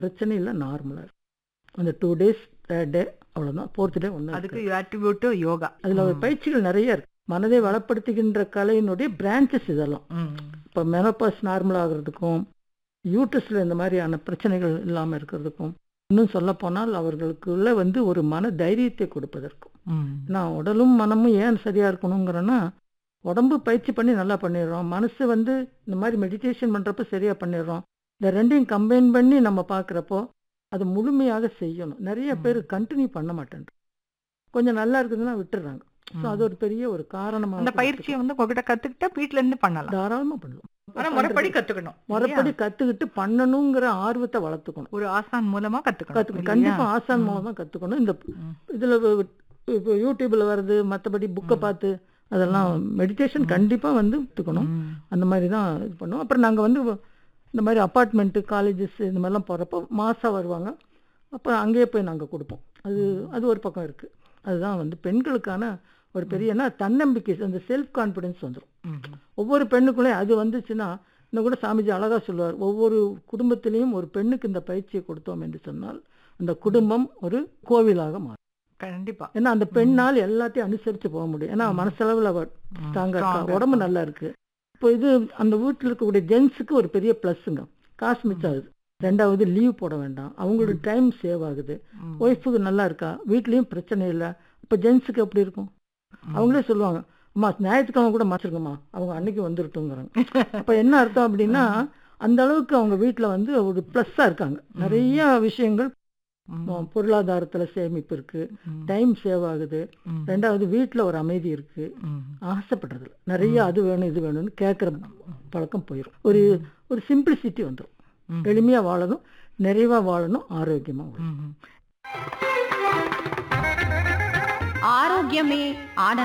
பிரச்சனை இல்லை நார்மலாக இருக்கும் அந்த டூ டேஸ் தேர்ட் டே அவ்வளோதான் ஃபோர்த் டே ஒன்று அதுக்கு ஆட்ரிபியூட் யோகா அதில் ஒரு பயிற்சிகள் நிறைய இருக்கு மனதை வளப்படுத்துகின்ற கலையினுடைய பிரான்ச்சஸ் இதெல்லாம் ம். இப்போ மெனோபாஸ் நார்மல் ஆகிறதுக்கும் யூட்ரஸில் இந்த மாதிரியான பிரச்சனைகள் இல்லாமல் இருக்கிறதுக்கும் இன்னும் சொல்லப்போனால் அவர்களுக்குள்ள வந்து ஒரு மன தைரியத்தை கொடுப்பதற்கும் ம். நான் உடலும் மனமும் ஏன் சரியா இருக்கணுங்கிறேன்னா உடம்பு பயிற்சி பண்ணி நல்லா பண்ணிடுறோம் மனசு வந்து இந்த மாதிரி மெடிடேஷன் பண்றப்ப சரியா பண்ணிடுறோம் இந்த ரெண்டையும் கம்பைன் பண்ணி நம்ம பார்க்குறப்போ அது முழுமையாக செய்யணும் நிறைய பேர் கண்டினியூ பண்ண மாட்டேன் கொஞ்சம் நல்லா இருக்குதுன்னா விட்டுறாங்க ஸோ அது ஒரு பெரிய ஒரு காரணமாக அந்த பயிற்சியை வந்து உங்ககிட்ட கத்துக்கிட்டா வீட்ல இருந்து பண்ணலாம் தாராளமா பண்ணலாம் ஆனா முறைப்படி கத்துக்கணும் முறைப்படி இல்லையா? கத்துக்கிட்டு பண்ணணுங்கிற ஆர்வத்தை வளர்த்துக்கணும் ஒரு ஆசான் மூலமா கத்துக்கணும் கத்துக்கணும் இல்லையா? கண்டிப்பா ஆசான் ம். மூலம் தான் கத்துக்கணும் இந்த ம். இதுல வ- இப்போ யூடியூப்ல வருது மற்றபடி புக்கை பார்த்து அதெல்லாம் மெடிடேஷன் கண்டிப்பா வந்து கத்துக்கணும் ம். அந்த மாதிரி தான் இது பண்ணுவோம் அப்புறம் நாங்கள் வந்து இந்த மாதிரி அப்பார்ட்மெண்ட்டு காலேஜஸ் இந்த மாதிரிலாம் போகிறப்போ மாதம் வருவாங்க அப்போ அங்கேயே போய் நாங்கள் கொடுப்போம் அது அது ஒரு பக்கம் இருக்குது அதுதான் வந்து பெண்களுக்கான ஒரு பெரிய என்ன தன்னம்பிக்கை அந்த செல்ஃப் கான்ஃபிடென்ஸ் வந்துடும் ம். ஒவ்வொரு பெண்ணுக்குள்ளேயும் அது வந்துச்சுன்னா இன்னும் கூட சாமிஜி அழகாக சொல்லுவார் ஒவ்வொரு குடும்பத்திலையும் ஒரு பெண்ணுக்கு இந்த பயிற்சியை கொடுத்தோம் என்று சொன்னால் அந்த குடும்பம் ஒரு கோவிலாக மாறும் கண்டிப்பா ஏன்னா அந்த பெண்ணால் எல்லாத்தையும் அனுசரித்து போக முடியும் ஏன்னா மனசளவில் அவ ஸ்ட்ராங்காக இருக்கா strong-ஆ உடம்பு இருக்கா. நல்லா இருக்கு இப்போ இது அந்த வீட்டில் இருக்கக்கூடிய ஜென்ஸுக்கு ஒரு பெரிய ப்ளஸ்ஸுங்க காசு மிச்சம் ஆகுது ரெண்டாவது லீவ் போட வேண்டாம் அவங்களோட டைம் சேவ் ஆகுது ம். ஒய்ஃபுக்கு நல்லா இருக்கா வீட்லேயும் பிரச்சனை இல்லை இப்போ ஜென்ஸுக்கு எப்படி இருக்கும் அவங்களே சொல்லுவாங்க அம்மா ஞாயிற்றுக்கிழமை கூட மாச்சிருக்கம்மா அவங்க அன்னைக்கு வந்துருட்டுங்கிறாங்க அப்போ என்ன அர்த்தம் அப்படின்னா அந்த அளவுக்கு அவங்க வீட்டில் வந்து ஒரு ப்ளஸ்ஸாக இருக்காங்க நிறைய விஷயங்கள் ம். பொருளாதாரத்தில் சேமிப்பு இருக்கு ம். டைம் சேவ் ஆகுது ம். ரெண்டாவது வீட்டில் ஒரு அமைதி இருக்கு ம். ஆசைப்படுறதில்ல நிறைய அது வேணும் இது வேணும்னு கேட்குற பழக்கம் போயிடும் ஒரு ஒரு சிம்பிளிசிட்டி வந்துடும் ம். எளிமையாக வாழணும் நிறைவாக வாழணும் ஆரோக்கியமாக வாழணும் ம். ஆரோக்கியமே ஆனந்தம்